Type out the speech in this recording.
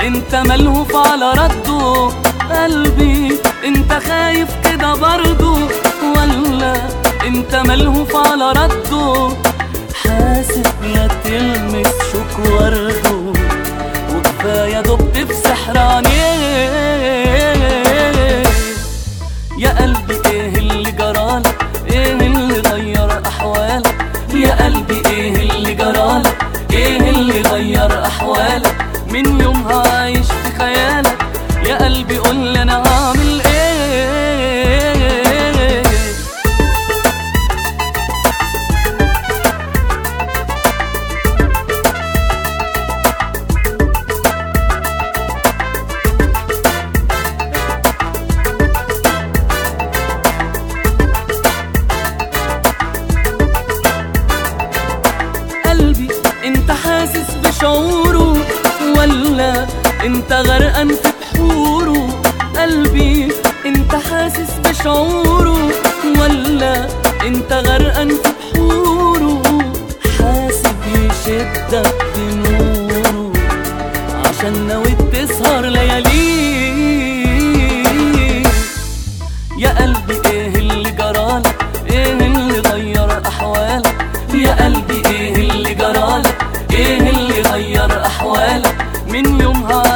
انت ملهوف على رده قلبي انت خايف كده برضه ولا انت ملهوف على رده حاسب لا تلمس شوك ورده وكفايه دبت في سحر عينيه يا قلبي ايه اللي جرالك ايه اللي غير احوالك يا قلبي ايه اللي جرالك ايه اللي غير احوالك من يومها عايش في خيالك يا قلبي قول لي انا هعمل ايه قلبي انت حاسس بشعوره ولا انت غرقان في بحوره قلبي انت حاسس بشعوره ولا انت غرقان في بحوره حاسب يشدك بنوره عشان ناوي تسهر لياليه يا قلبي ايه اللي جرالك ايه اللي غير احوالك يا قلبي ايه اللي جرالك ايه اللي غير احوالك من يومها